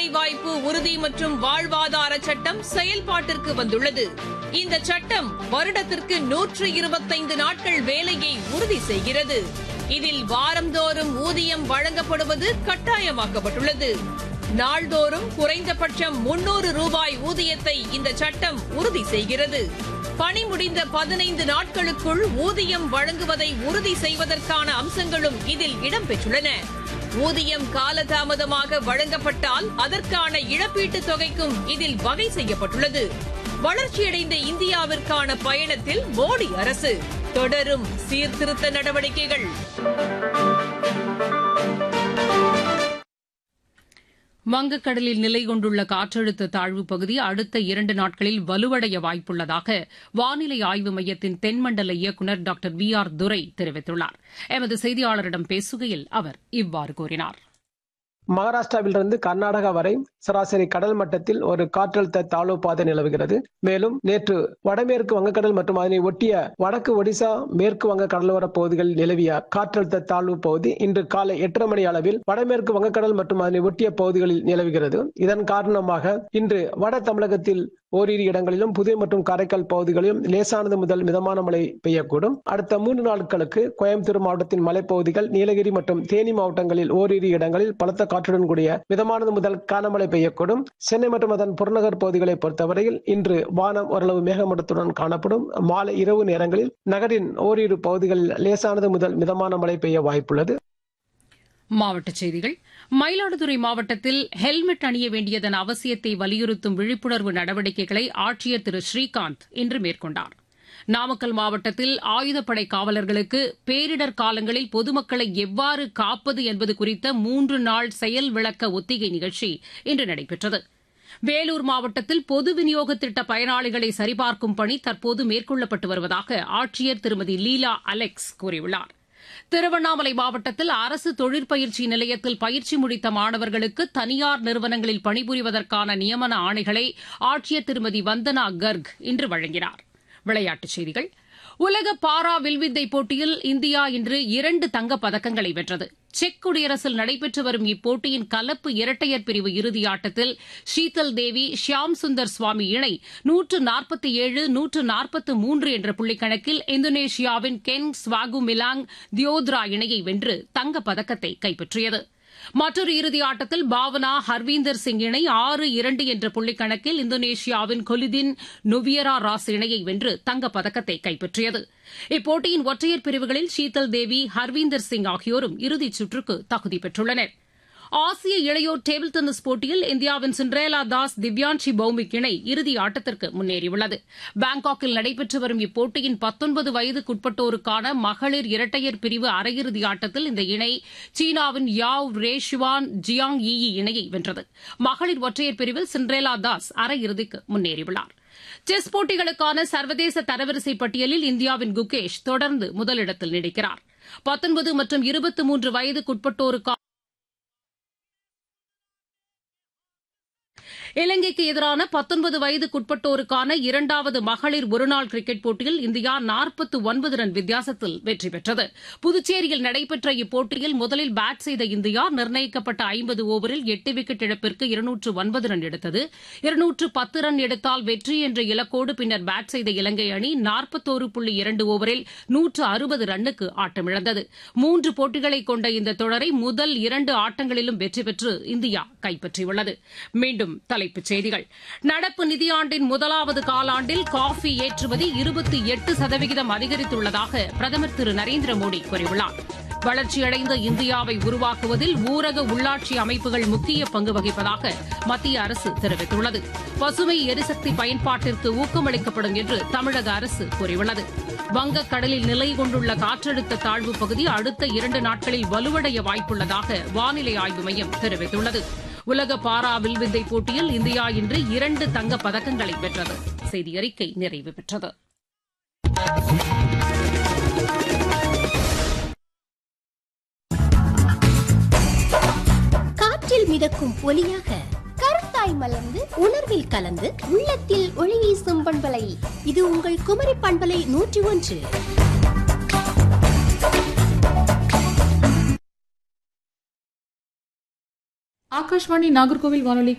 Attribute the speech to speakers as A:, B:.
A: வேலைவாய்ப்பு உறுதி மற்றும் வாழ்வாதார சட்டம் செயல்பாட்டிற்கு வந்துள்ளது இந்த சட்டம் வருடத்திற்கு நூற்று இருபத்தைந்து நாட்கள் வேலையை உறுதி செய்கிறது இதில் வாரந்தோறும் ஊதியம் வழங்கப்படுவது கட்டாயமாக்கப்பட்டுள்ளது நாள்தோறும் குறைந்தபட்சம் முன்னூறு ரூபாய் ஊதியத்தை இந்த சட்டம் உறுதி செய்கிறது பணி முடிந்த பதினைந்து நாட்களுக்குள் ஊதியம் வழங்குவதை உறுதி செய்வதற்கான அம்சங்களும் இதில் இடம்பெற்றுள்ளன ஊதியம் காலதாமதமாக வழங்கப்பட்டால் அதற்கான இழப்பீட்டுத் தொகைக்கும் இதில் வகை செய்யப்பட்டுள்ளது வளர்ச்சியடைந்த இந்தியாவிற்கான பயணத்தில் மோடி அரசு தொடரும் சீர்திருத்த நடவடிக்கைகள்
B: வங்கக்கடலில் நிலை கொண்டுள்ள காற்றழுத்த தாழ்வு பகுதி அடுத்த இரண்டு நாட்களில் வலுவடைய வாய்ப்புள்ளதாக வானிலை ஆய்வு மையத்தின் தென்மண்டல இயக்குநர் டாக்டர் வி ஆர் துரை தெரிவித்துள்ளார் எமது செய்தியாளரிடம் பேசுகையில் அவர் இவ்வாறு கூறினார்
C: மகாராஷ்டிராவிலிருந்து கர்நாடகா வரை சராசரி கடல் மட்டத்தில் ஒரு காற்றழுத்த தாழ்வு பாதை நிலவுகிறது மேலும் நேற்று வடமேற்கு வங்கக்கடல் மற்றும் அதனை ஒட்டிய வடக்கு ஒடிசா மேற்கு வங்க கடலோர பகுதிகளில் நிலவிய காற்றழுத்த தாழ்வு பகுதி இன்று காலை எட்டரை மணி அளவில் வடமேற்கு வங்கக்கடல் மற்றும் அதனை ஒட்டிய பகுதிகளில் நிலவுகிறது இதன் காரணமாக இன்று வட தமிழகத்தில் ஓரிரு இடங்களிலும் புதுவை மற்றும் காரைக்கால் பகுதிகளிலும் லேசானது முதல் மிதமான மழை பெய்யக்கூடும் அடுத்த மூன்று நாட்களுக்கு கோயம்புத்தூர் மாவட்டத்தின் மலைப்பகுதிகள் நீலகிரி மற்றும் தேனி மாவட்டங்களில் ஓரிரு இடங்களில் பலத்த காற்றுடன் கூடிய மிதமானது முதல் கனமழை பெய்யக்கூடும் சென்னை மற்றும் அதன் புறநகர் பகுதிகளை பொறுத்தவரையில் இன்று வானம் ஓரளவு மேகமூட்டத்துடன் காணப்படும் மாலை இரவு நேரங்களில் நகரின் ஓரிரு பகுதிகளில் லேசானது முதல் மிதமான மழை பெய்ய வாய்ப்புள்ளது
B: மாவட்டச் செய்திகள் மயிலாடுதுறை மாவட்டத்தில் ஹெல்மெட் அணிய வேண்டியதன் அவசியத்தை வலியுறுத்தும் விழிப்புணர்வு நடவடிக்கைகளை ஆட்சியர் திரு ஸ்ரீகாந்த் இன்று மேற்கொண்டார் நாமக்கல் மாவட்டத்தில் ஆயுதப்படை காவலர்களுக்கு பேரிடர் காலங்களில் பொதுமக்களை எவ்வாறு காப்பது என்பது குறித்த மூன்று நாள் செயல் விளக்க ஒத்திகை நிகழ்ச்சி இன்று நடைபெற்றது வேலூர் மாவட்டத்தில் பொது விநியோக திட்ட பயனாளிகளை சரிபார்க்கும் பணி தற்போது மேற்கொள்ளப்பட்டு வருவதாக ஆட்சியர் திருமதி லீலா அலெக்ஸ் கூறியுள்ளார் திருவண்ணாமலை மாவட்டத்தில் அரசு தொழிற்பயிற்சி நிலையத்தில் பயிற்சி முடித்த மாணவர்களுக்கு தனியார் நிறுவனங்களில் பணிபுரிவதற்கான நியமன ஆணைகளை ஆட்சியர் திருமதி வந்தனா கர்க் இன்று வழங்கினார் விளையாட்டுச் செய்திகள் உலக பாரா வில்வித்தை போட்டியில் இந்தியா இன்று இரண்டு தங்கப் பதக்கங்களை வென்றது செக் குடியரசில் நடைபெற்று வரும் இப்போட்டியின் கலப்பு இரட்டையர் பிரிவு இறுதி ஆட்டத்தில் ஷீதல் தேவி ஷியாம் சுந்தர் சுவாமி இணை நூற்று நாற்பத்தி ஏழு நூற்று நாற்பத்து மூன்று என்ற புள்ளிக்கணக்கில் இந்தோனேஷியாவின் கென் ஸ்வாகு மிலாங் தியோத்ரா இணையை வென்று தங்கப் பதக்கத்தை கைப்பற்றியது மற்றொரு இறுதி ஆட்டத்தில் பாவனா ஹர்வீந்தர் சிங் இணை ஆறு இரண்டு என்ற புள்ளிக்கணக்கில் இந்தோனேஷியாவின் கொலிதின் நொவியரா ராஸ் இணையை வென்று தங்கப் பதக்கத்தை கைப்பற்றியது இப்போட்டியின் ஒற்றையர் பிரிவுகளில் ஷீதல் தேவி ஹர்வீந்தர் சிங் ஆகியோரும் இறுதிச் சுற்றுக்கு தகுதி பெற்றுள்ளனர் ஆசிய இளையோர் டேபிள் டென்னிஸ் போட்டியில் இந்தியாவின் சிண்ட்ரேலா தாஸ் திவ்யான்ஷி பௌமிக் இணை இறுதி ஆட்டத்திற்கு முன்னேறியுள்ளது பாங்காக்கில் நடைபெற்று வரும் இப்போட்டியின் பத்தொன்பது வயதுக்குட்பட்டோருக்கான மகளிர் இரட்டையர் பிரிவு அரையிறுதி ஆட்டத்தில் இந்த இணை சீனாவின் யாவ் ரேஷுவான் ஜியாங் ஈ இணையை வென்றது மகளிர் ஒற்றையர் பிரிவில் சிண்ட்ரேலா தாஸ் அரையிறுதிக்கு முன்னேறியுள்ளார் செஸ் போட்டிகளுக்கான சர்வதேச தரவரிசை பட்டியலில் இந்தியாவின் குகேஷ் தொடர்ந்து முதலிடத்தில் நீடிக்கிறார் பத்தொன்பது மற்றும் இருபத்தி மூன்று வயதுக்குட்பட்டோருக்கான இலங்கைக்கு எதிரான பத்தொன்பது வயதுக்குட்பட்டோருக்கான இரண்டாவது மகளிர் ஒருநாள் கிரிக்கெட் போட்டியில் இந்தியா நாற்பத்து ஒன்பது ரன் வித்தியாசத்தில் வெற்றி பெற்றது புதுச்சேரியில் நடைபெற்ற இப்போட்டியில் முதலில் பேட் செய்த இந்தியா நிர்ணயிக்கப்பட்ட ஐம்பது ஓவரில் எட்டு விக்கெட் இழப்பிற்கு இருநூற்று ஒன்பது ரன் எடுத்தது இருநூற்று பத்து ரன் எடுத்தால் வெற்றி என்ற இலக்கோடு பின்னர் பேட் செய்த இலங்கை அணி நாற்பத்தோரு புள்ளி இரண்டு ஓவரில் நூற்று அறுபது ரன்னுக்கு ஆட்டமிழந்தது மூன்று போட்டிகளை கொண்ட இந்த தொடரை முதல் இரண்டு ஆட்டங்களிலும் வெற்றி பெற்று இந்தியா கைப்பற்றியுள்ளது மீண்டும் தலைப்புச் செய்திகள் நடப்பு நிதியாண்டின் முதலாவது காலாண்டில் காஃபி ஏற்றுமதி இருபத்தி எட்டு சதவிகிதம் அதிகரித்துள்ளதாக பிரதமர் திரு நரேந்திர மோடி கூறியுள்ளார் வளர்ச்சியடைந்த இந்தியாவை உருவாக்குவதில் ஊரக உள்ளாட்சி அமைப்புகள் முக்கிய பங்கு வகிப்பதாக மத்திய அரசு தெரிவித்துள்ளது பசுமை எரிசக்தி பயன்பாட்டிற்கு ஊக்கமளிக்கப்படும் என்று தமிழக அரசு கூறியுள்ளது வங்கக்கடலில் நிலை கொண்டுள்ள காற்றழுத்த தாழ்வு பகுதி அடுத்த இரண்டு நாட்களில் வலுவடைய வாய்ப்புள்ளதாக வானிலை ஆய்வு மையம் தெரிவித்துள்ளது உலக பாரா வில்வித்தை போட்டியில் இந்தியா இன்று இரண்டு தங்கப் பதக்கங்களை வென்றது செய்தி அறிக்கை நிறைவு பெற்றது
D: காற்றில் மிதக்கும் ஒலியாக கருத்தாய் மலர்ந்து உணர்வில் கலந்து உள்ளத்தில் ஒளி வீசும் பண்பலை இது உங்கள் குமரி பண்பலை நூற்றி ஒன்று
E: ஆகாஷ்வாணி நாகர்கோவில் வானொலி